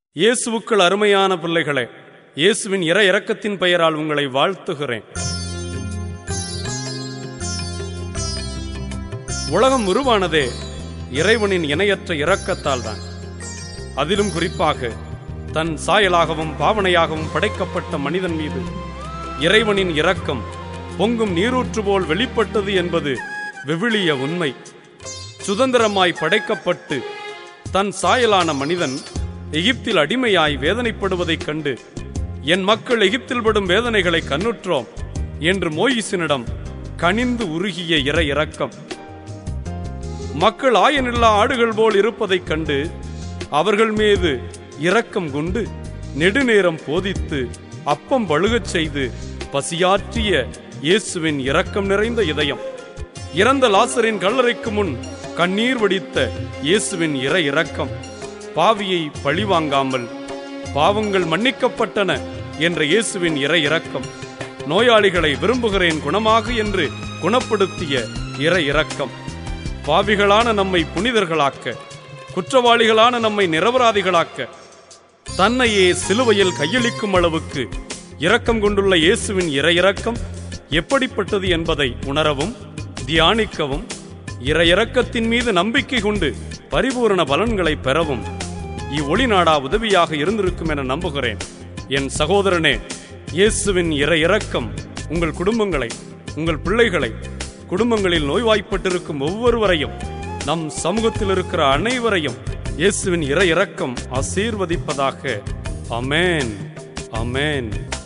இயேசுவுக்குள் அருமையான பிள்ளைகளே இயேசுவின் இற இரக்கத்தின் பெயரால் உங்களை வாழ்த்துகிறேன் உலகம் உருவானதே இறைவனின் இணையற்ற இரக்கத்தால் தான் அதிலும் குறிப்பாக தன் சாயலாகவும் பாவனையாகவும் படைக்கப்பட்ட மனிதன் மீது இறைவனின் இரக்கம் பொங்கும் நீரூற்று போல் வெளிப்பட்டது என்பது விவிலிய உண்மை சுதந்திரமாய் படைக்கப்பட்டு தன் சாயலான மனிதன் எகிப்தில் அடிமையாய் வேதனைப்படுவதைக் கண்டு என் மக்கள் எகிப்தில் படும் வேதனைகளை கண்ணுற்றோம் என்று மோயிசினிடம் கனிந்து உருகிய இறை இரக்கம் மக்கள் ஆயனில்லா ஆடுகள் போல் இருப்பதைக் கண்டு அவர்கள் மீது இரக்கம் கொண்டு நெடுநேரம் போதித்து அப்பம் பழுகச் செய்து பசியாற்றிய இயேசுவின் இரக்கம் நிறைந்த இதயம் இறந்த லாசரின் கல்லறைக்கு முன் கண்ணீர் வடித்த இயேசுவின் இற இரக்கம் பாவியை பழிவாங்காமல் பாவங்கள் மன்னிக்கப்பட்டன என்ற இயேசுவின் இற இரக்கம் நோயாளிகளை விரும்புகிறேன் குணமாக என்று குணப்படுத்திய இற இரக்கம் பாவிகளான நம்மை புனிதர்களாக்க குற்றவாளிகளான நம்மை நிரபராதிகளாக்க தன்னையே சிலுவையில் கையளிக்கும் அளவுக்கு இரக்கம் கொண்டுள்ள இயேசுவின் இற இரக்கம் எப்படிப்பட்டது என்பதை உணரவும் தியானிக்கவும் இற இரக்கத்தின் மீது நம்பிக்கை கொண்டு பரிபூரண பலன்களை பெறவும் இவ்வொளி நாடா உதவியாக இருந்திருக்கும் என நம்புகிறேன் என் சகோதரனே இயேசுவின் இற இரக்கம் உங்கள் குடும்பங்களை உங்கள் பிள்ளைகளை குடும்பங்களில் நோய்வாய்ப்பட்டிருக்கும் ஒவ்வொருவரையும் நம் சமூகத்தில் இருக்கிற அனைவரையும் இயேசுவின் இற இரக்கம் ஆசீர்வதிப்பதாக அமேன் அமேன்